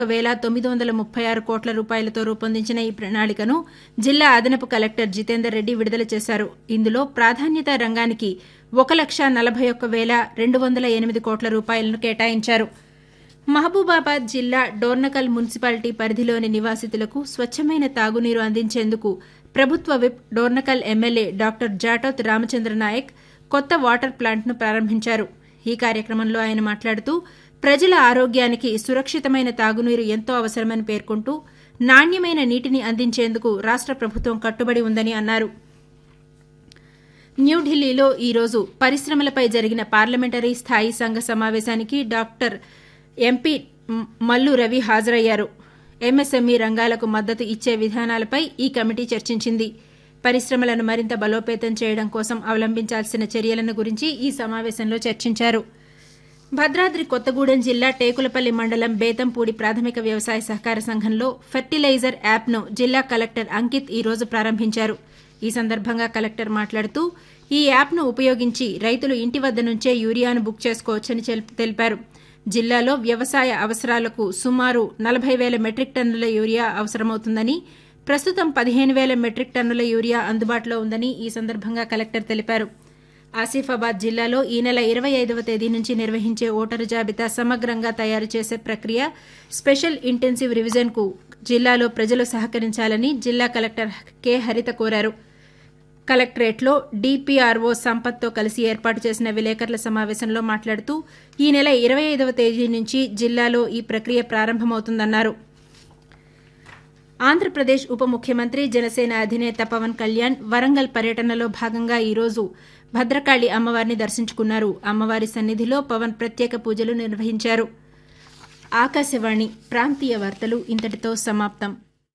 వేల తొమ్మిది వందల ముప్పై ఆరు కోట్ల రూపాయలతో రూపొందించిన ఈ ప్రణాళికను జిల్లా అదనపు కలెక్టర్ జితేందర్ రెడ్డి విడుదల చేశారు ఇందులో ప్రాధాన్యత రంగానికి ఒక లక్ష నలభై ఒక్క వేల రెండు వందల ఎనిమిది కోట్ల రూపాయలను కేటాయించారు మహబూబాబాద్ జిల్లా డోర్నకల్ మున్సిపాలిటీ పరిధిలోని నివాసితులకు స్వచ్ఛమైన తాగునీరు అందించేందుకు ప్రభుత్వ whip Dornakal MLA doctor Jatoth Ramachandra Nayak కొత్త వాటర్ ప్లాంట్ను ప్రారంభించారు ఈ కార్యక్రమంలో ఆయన మాట్లాడుతూ ప్రజల ఆరోగ్యానికి సురక్షితమైన తాగునీరు ఎంతో అవసరమని పేర్కొంటూ నాణ్యమైన నీటిని అందించేందుకు రాష్ట ప్రభుత్వం కట్టుబడి ఉందని అన్నారు న్యూఢిల్లీలో ఈరోజు పరిశ్రమలపై జరిగిన పార్లమెంటరీ స్థాయి సంఘ సమావేశానికి డాక్టర్ ఎంపీ మల్లు రవి హాజరయ్యారు ఎంఎస్ఎంఈ రంగాలకు మద్దతు ఇచ్చే విధానాలపై ఈ కమిటీ చర్చించింది పరిశ్రమలను మరింత బలోపేతం చేయడం కోసం అవలంబించాల్సిన చర్యలను గురించి ఈ సమావేశంలో చర్చించారు భద్రాద్రి కొత్తగూడెం జిల్లా టేకులపల్లి మండలం బేతంపూడి ప్రాథమిక వ్యవసాయ సహకార సంఘంలో ఫెర్టిలైజర్ యాప్ను జిల్లా కలెక్టర్ అంకిత్ ఈ రోజు ప్రారంభించారు ఈ సందర్భంగా కలెక్టర్ మాట్లాడుతూ ఈ యాప్ను ఉపయోగించి రైతులు ఇంటి వద్ద నుంచే యూరియాను బుక్ చేసుకోవచ్చని తెలిపారు జిల్లాలో వ్యవసాయ అవసరాలకు సుమారు నలభై వేల మెట్రిక్ టన్నుల యూరియా అవసరమవుతుందని ప్రస్తుతం పదిహేను వేల మెట్రిక్ టన్నుల యూరియా అందుబాటులో ఉందని ఈ సందర్భంగా కలెక్టర్ తెలిపారు ఆసిఫాబాద్ జిల్లాలో ఈ నెల ఇరవై ఐదవ తేదీ నుంచి నిర్వహించే ఓటరు జాబితా సమగ్రంగా తయారు చేసే ప్రక్రియ స్పెషల్ ఇంటెన్సివ్ రివిజన్కు జిల్లాలో ప్రజలు సహకరించాలని జిల్లా కలెక్టర్ కె హరిత కోరారు కలెక్టరేట్లో డీపీఆర్ఓ సంపత్తో కలిసి ఏర్పాటు చేసిన విలేకరుల సమావేశంలో మాట్లాడుతూ ఈ నెల ఇరవై ఐదవ తేదీ నుంచి జిల్లాలో ఈ ప్రక్రియ ప్రారంభమవుతుందన్నారు ఆంధ్రప్రదేశ్ ఉప ముఖ్యమంత్రి జనసేన అధినేత పవన్ కళ్యాణ్ వరంగల్ పర్యటనలో భాగంగా ఈరోజు భద్రకాళి అమ్మవారిని దర్శించుకున్నారు అమ్మవారి సన్నిధిలో పవన్ ప్రత్యేక పూజలు నిర్వహించారు ఆకాశవాణి ప్రాంతీయ వార్తలు ఇంతటితో సమాప్తం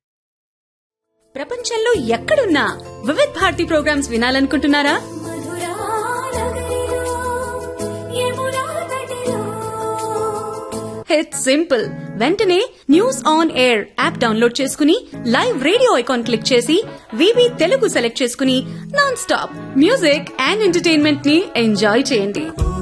ప్రపంచంలో ఎక్కడున్నా వివిధ్ భారతి ప్రోగ్రామ్స్ వినాలనుకుంటున్నారా ఇట్స్ సింపుల్ వెంటనే news on air app download చేసుకుని లైవ్ రేడియో ఐకాన్ క్లిక్ చేసి వివి తెలుగు సెలెక్ట్ చేసుకుని non stop music and entertainment ని ఎంజాయ్ చేయండి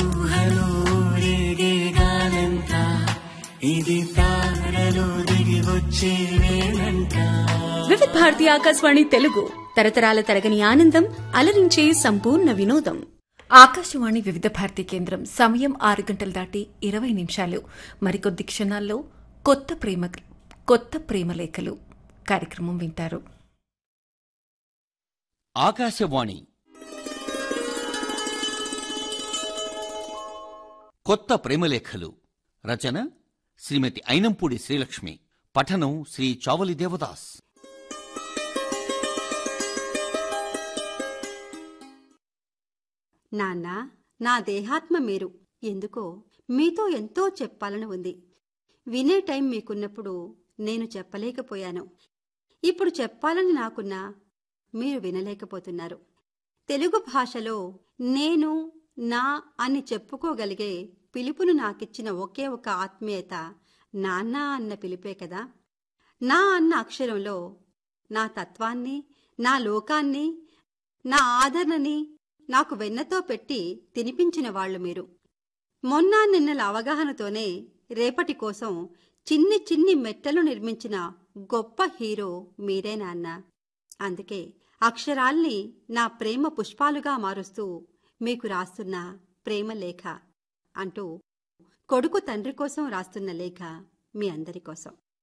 వివిధ్ భారతి ఆకాశవాణి తెలుగు తరతరాల తరగని ఆనందం అలరించే సంపూర్ణ వినోదం ఆకాశవాణి వివిధ భారతి కేంద్రం సమయం ఆరు గంటలు దాటి ఇరవై నిమిషాలు మరికొద్ది క్షణాల్లో కొత్త ప్రేమ కొత్త ప్రేమలేఖలు కార్యక్రమం వింటారు ఆకాశవాణి కొత్త ప్రేమలేఖలు రచన శ్రీమతి అయినంపూడి శ్రీలక్ష్మి పఠనం శ్రీ చావలి దేవదాస్ నాన్న నా దేహాత్మ మీరు ఎందుకో మీతో ఎంతో చెప్పాలని ఉంది వినే టైం మీకున్నప్పుడు నేను చెప్పలేకపోయాను ఇప్పుడు చెప్పాలని నాకున్నా మీరు వినలేకపోతున్నారు తెలుగు భాషలో నేను నా అని చెప్పుకోగలిగే పిలుపును నాకిచ్చిన ఒకే ఒక ఆత్మీయత నాన్న అన్న పిలిపే కదా నా అన్న అక్షరంలో నా తత్వాన్ని నా లోకాన్ని నా ఆదరణని నాకు వెన్నతో పెట్టి తినిపించిన వాళ్ళు మీరు మొన్న నిన్నల అవగాహనతోనే రేపటి కోసం చిన్ని చిన్ని మెట్టలు నిర్మించిన గొప్ప హీరో మీరే నాన్న అందుకే అక్షరాల్ని నా ప్రేమ పుష్పాలుగా మారుస్తూ మీకు రాస్తున్న ప్రేమ లేఖ అంటూ కొడుకు తండ్రి కోసం రాస్తున్న లేఖ మీ అందరి కోసం